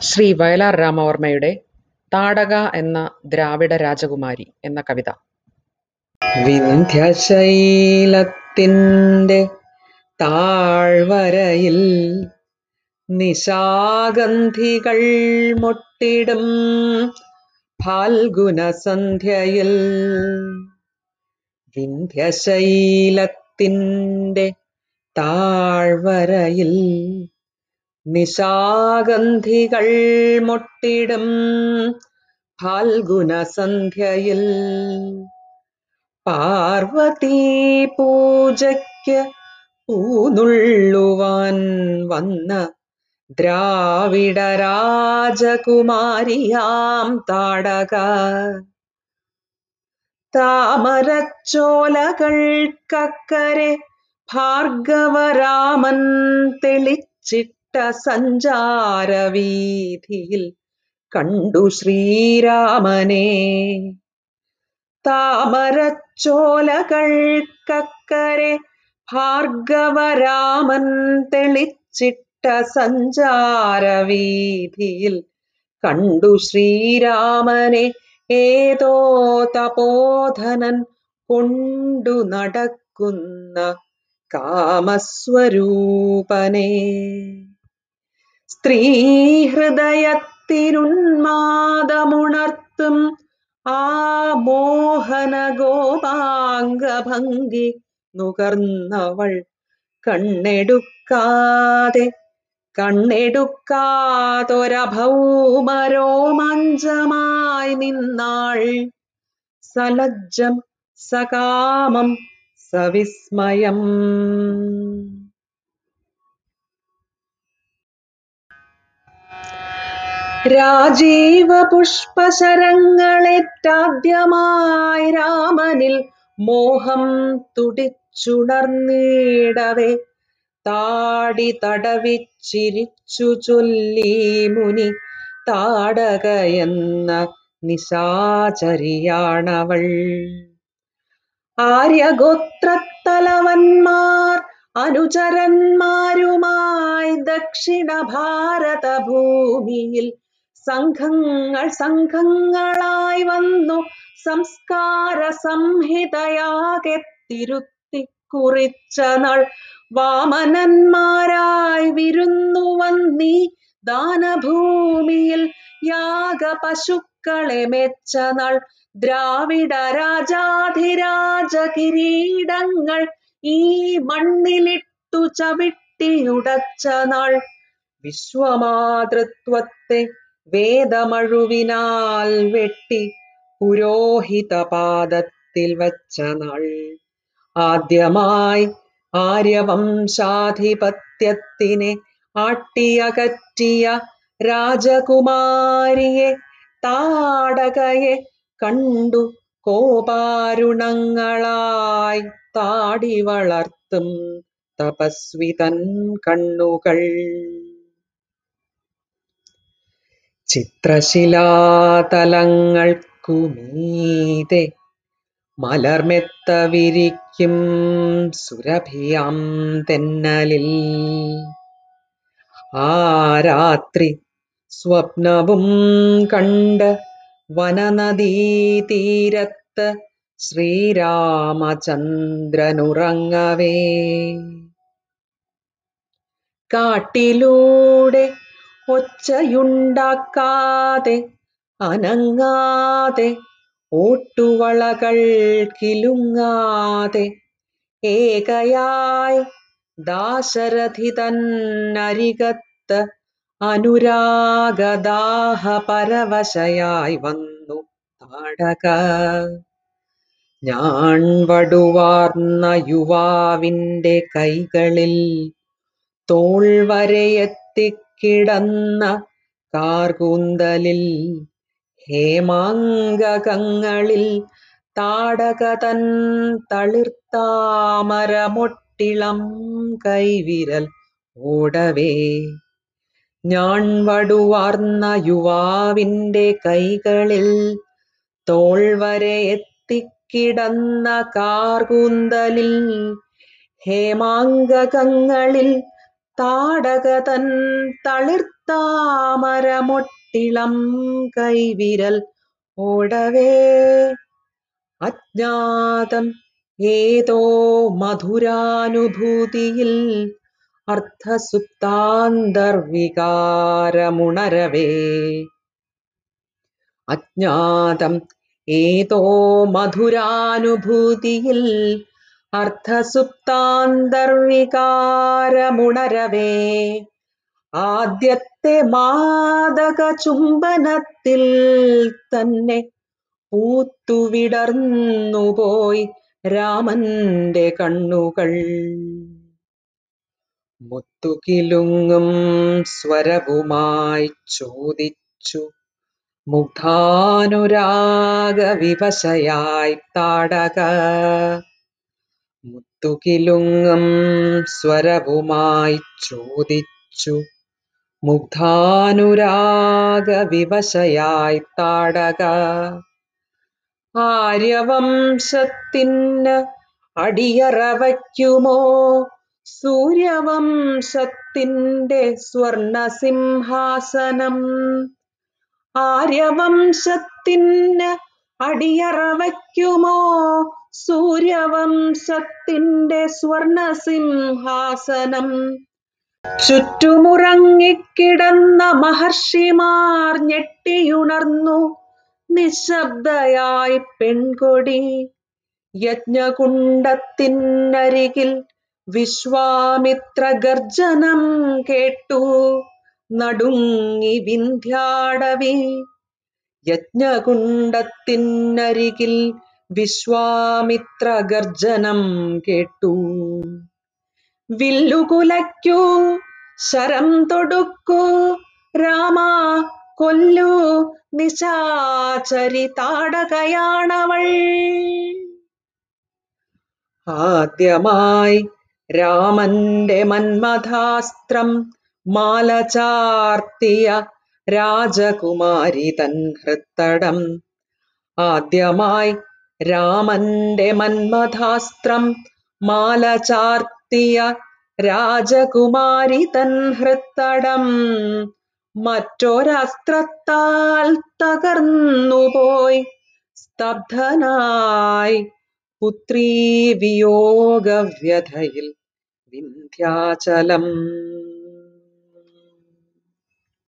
ശ്രീ വയലാർ രാമവർമ്മയുടെ താടക എന്ന ദ്രാവിഡ രാജകുമാരി എന്ന കവിത വിന്ധ്യശൈലത്തിൻ്റെ താഴ്വരയിൽ നിശാഗന്ധികൾ മൊട്ടിടും ഫാൽഗുന സന്ധ്യയിൽ വിന്ധ്യശൈലത്തിൻ്റെ താഴ്വരയിൽ നിശാഗന്ധികൾ മൊട്ടിടും ഫാൽഗുന സന്ധ്യയിൽ പാർവതീ പൂജയ്ക്ക് പൂനുള്ളുവാൻ വന്ന ദ്രാവിഡ രാജകുമാരിയാം താടക താമരച്ചോലകൾക്കക്കരെ ഭാർഗവരാമൻ തെളിച്ചിട്ട സഞ്ചാരവീഥിയിൽ കണ്ടു ശ്രീരാമനെ താമരച്ചോലകൾക്കക്കരെ ഭാർഗവരാമൻ തെളിച്ചിട്ട സഞ്ചാരവീഥിയിൽ കണ്ടു ശ്രീരാമനെ ഏതോ തപോധനൻ കൊണ്ടു നടക്കുന്ന കാമസ്വരൂപനെ സ്ത്രീ ഹൃദയത്തിനുന്മാദമുണർത്തും ആ മോഹന ഗോപാംഗഭംഗി നുകർന്നവൾ കണ്ണെടുക്കാതെ കണ്ണെടുക്കാതൊരഭൗമരോമാഞ്ചമായി നിന്നാൾ സലജ്ജം സകാമം സവിസ്മയം രാജീവ പുഷ്പശരങ്ങളേറ്റാദ്യമായി രാമനിൽ മോഹം തുടിച്ചുണർന്നിടവേ താടി തടവിച്ചിരിച്ചു ചൊല്ലി മുനി താടകയെന്ന നിശാചരിയാണവൾ ആര്യഗോത്രത്തലവന്മാർ അനുചരന്മാരുമായി ദക്ഷിണ ഭാരത ഭൂമിയിൽ സംഘങ്ങൾ സംഘങ്ങളായി വന്നു സംസ്കാര സംഹിതയാകെ തിരുത്തി കുറിച്ച നാൾ വാമനന്മാരായി വിരുന്നു വന്നീ ദാനഭൂമിയിൽ യാഗ പശുക്കളെ മെച്ച നാൾ ദ്രാവിഡ രാജാധിരാജ കിരീടങ്ങൾ ഈ മണ്ണിലിട്ടു ചവിട്ടിയുടച്ച നാൾ വിശ്വമാതൃത്വത്തെ വേദമഴുവിനാൽ വെട്ടി പുരോഹിത പാദത്തിൽ വച്ച നാൾ ആദ്യമായി ആര്യവംശാധിപത്യത്തിനെ ആട്ടിയകറ്റിയ രാജകുമാരിയെ താടകയെ കണ്ടു കോപാരുണങ്ങളായി താടി വളർത്തും തപസ്വിതൻ കണ്ണുകൾ ചിത്രശിലാതലങ്ങൾക്കുമീതെ മലർമെത്ത വിരിക്കും സുരഭിയാം തെന്നലിൽ ആ രാത്രി സ്വപ്നവും കണ്ട് വനനദീതീരത്ത് ശ്രീരാമചന്ദ്രനുറങ്ങവേ കാട്ടിലൂടെ ഒച്ചയുണ്ടാക്കാതെ അനങ്ങാതെ ഓട്ടുവളകൾ കിലുങ്ങാതെ ഏകയായി ദാശരഥി തന്നരികത്ത് അനുരാഗദാഹ പരവശയായി വന്നു താടക ഞാൻ വടുവാർന്ന യുവാവിൻ്റെ കൈകളിൽ തോൾ വരെ എത്തിക്കിടന്ന കാർകൂന്തലിൽ ഹേമാംഗകങ്ങളിൽ താടകതൻ തളിർത്താമരമൊട്ടിളം കൈവിരൽ ഓടവേ ഞാൻ വടുവാർന്ന യുവാവിൻ്റെ കൈകളിൽ തോൾ വരെ എത്തിക്കിടന്ന കാർകൂന്തലിൽ ഹേമാംഗകങ്ങളിൽ താടകതൻ തളിർത്താമരമൊട്ടിളം കൈവിരൽ ഓടവേ അജ്ഞാതം ഏതോ മധുരാനുഭൂതിയിൽ അർത്ഥസുപ്താന്തർവികാരമുണരവേ അജ്ഞാതം ഏതോ മധുരാനുഭൂതിയിൽ അർത്ഥസുപ്താന്തർവികാരമുണരവേ ആദ്യത്തെ മാദക ചുംബനത്തിൽ തന്നെ പൂത്തുവിടർന്നുപോയി രാമന്റെ കണ്ണുകൾ മുത്തുകിലുങ്ങും സ്വരവുമായി ചോദിച്ചു മുഗ്ധാനുരാഗവിവശയായി താടക മുത്തുകിലുങ്ങും സ്വരവുമായി ചോദിച്ചു മുഗ്ധാനുരാഗവിവശയായി താടക ആര്യവംശത്തിന് അടിയറ വയ്ക്കുമോ സൂര്യവംശത്തിന്റെ സ്വർണസിംഹാസനം ആര്യവംശത്തിന് അടിയറ വയ്ക്കുമോ സൂര്യവംശത്തിന്റെ സ്വർണസിംഹാസനം ചുറ്റുമുറങ്ങിക്കിടന്ന മഹർഷിമാർ ഞെട്ടിയുണർന്നു നിശബ്ദയായി പെൺകൊടി യജ്ഞകുണ്ടത്തിനരികിൽ വിശ്വാമിത്ര ഗർജനം കേട്ടു നടുങ്ങി വിന്ധ്യാടവി യജ്ഞകുണ്ടത്തിനരികിൽ വിശ്വാമിത്ര ഗർജനം കേട്ടു വില്ലുകുലയ്ക്കൂ ശരം തൊടുക്കൂ രാമ കൊല്ലു നിശാചരി താടകയാണവൾ ആദ്യമായി രാമന്റെ മന്മഥാസ്ത്രം മാല ചാർത്തിയ രാജകുമാരി തൻ ഹൃത്തടം ആദ്യമായി രാമന്റെ മന്മഥാസ്ത്രം മാല ചാർത്തിയ രാജകുമാരി തൻ ഹൃത്തടം മറ്റൊരസ്ത്രത്താൽ തകർന്നുപോയി സ്തബ്ധനായി പുത്രീ വിയോഗവ്യഥയിൽ വിന്ധ്യാചലം